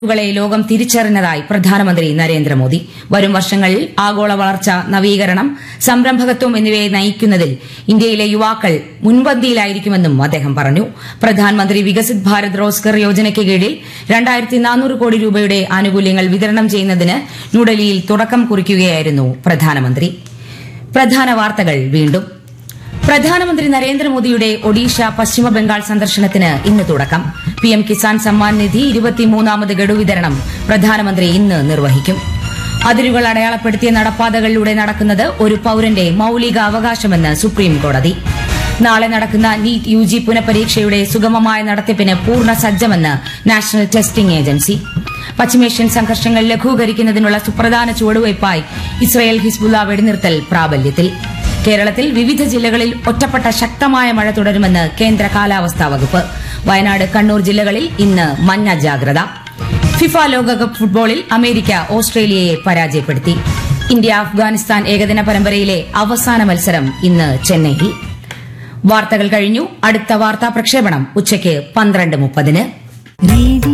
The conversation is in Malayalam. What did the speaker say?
കളെ ലോകം തിരിച്ചറിഞ്ഞതായി പ്രധാനമന്ത്രി നരേന്ദ്രമോദി വരും വർഷങ്ങളിൽ ആഗോള വളർച്ച നവീകരണം സംരംഭകത്വം എന്നിവയെ നയിക്കുന്നതിൽ ഇന്ത്യയിലെ യുവാക്കൾ മുൻപന്തിയിലായിരിക്കുമെന്നും അദ്ദേഹം പറഞ്ഞു പ്രധാനമന്ത്രി വികസിത് ഭാരത് റോസ്ഗർ യോജനയ്ക്ക് കീഴിൽ രണ്ടായിരത്തി നാനൂറ് കോടി രൂപയുടെ ആനുകൂല്യങ്ങൾ വിതരണം ചെയ്യുന്നതിന് ന്യൂഡൽഹിയിൽ തുടക്കം കുറിക്കുകയായിരുന്നു പ്രധാനമന്ത്രി പ്രധാന വാർത്തകൾ വീണ്ടും പ്രധാനമന്ത്രി നരേന്ദ്രമോദിയുടെ ഒഡീഷ പശ്ചിമ ബംഗാൾ സന്ദർശനത്തിന് ഇന്ന് തുടക്കം പിഎം കിസാൻ സമ്മാൻ നിധി ഇരുപത്തിമൂന്നാമത് ഗഡു വിതരണം പ്രധാനമന്ത്രി ഇന്ന് നിർവഹിക്കും അതിരുകൾ അടയാളപ്പെടുത്തിയ നടപ്പാതകളിലൂടെ നടക്കുന്നത് ഒരു പൌരന്റെ മൌലിക അവകാശമെന്ന് സുപ്രീം കോടതി നാളെ നടക്കുന്ന നീറ്റ് യു ജി പുനഃപരീക്ഷയുടെ സുഗമമായ നടത്തിപ്പിന് പൂർണ്ണ സജ്ജമെന്ന് നാഷണൽ ടെസ്റ്റിംഗ് ഏജൻസി പശ്ചിമേഷ്യൻ സംഘർഷങ്ങൾ ലഘൂകരിക്കുന്നതിനുള്ള സുപ്രധാന ചുവടുവയ്പായി ഇസ്രയേൽ ഹിസ്ബുള്ള വെടിനിർത്തൽ പ്രാബല്യത്തിൽ കേരളത്തിൽ വിവിധ ജില്ലകളിൽ ഒറ്റപ്പെട്ട ശക്തമായ മഴ തുടരുമെന്ന് കേന്ദ്ര കാലാവസ്ഥാ വകുപ്പ് വയനാട് കണ്ണൂർ ജില്ലകളിൽ ഇന്ന് മഞ്ഞ ജാഗ്രത ഫിഫ ലോകകപ്പ് ഫുട്ബോളിൽ അമേരിക്ക ഓസ്ട്രേലിയയെ പരാജയപ്പെടുത്തി ഇന്ത്യ അഫ്ഗാനിസ്ഥാൻ ഏകദിന പരമ്പരയിലെ അവസാന മത്സരം ഇന്ന് ചെന്നൈയിൽ വാർത്തകൾ കഴിഞ്ഞു അടുത്ത വാർത്താ പ്രക്ഷേപണം ഉച്ചയ്ക്ക് പന്ത്രണ്ട് മുപ്പതിന്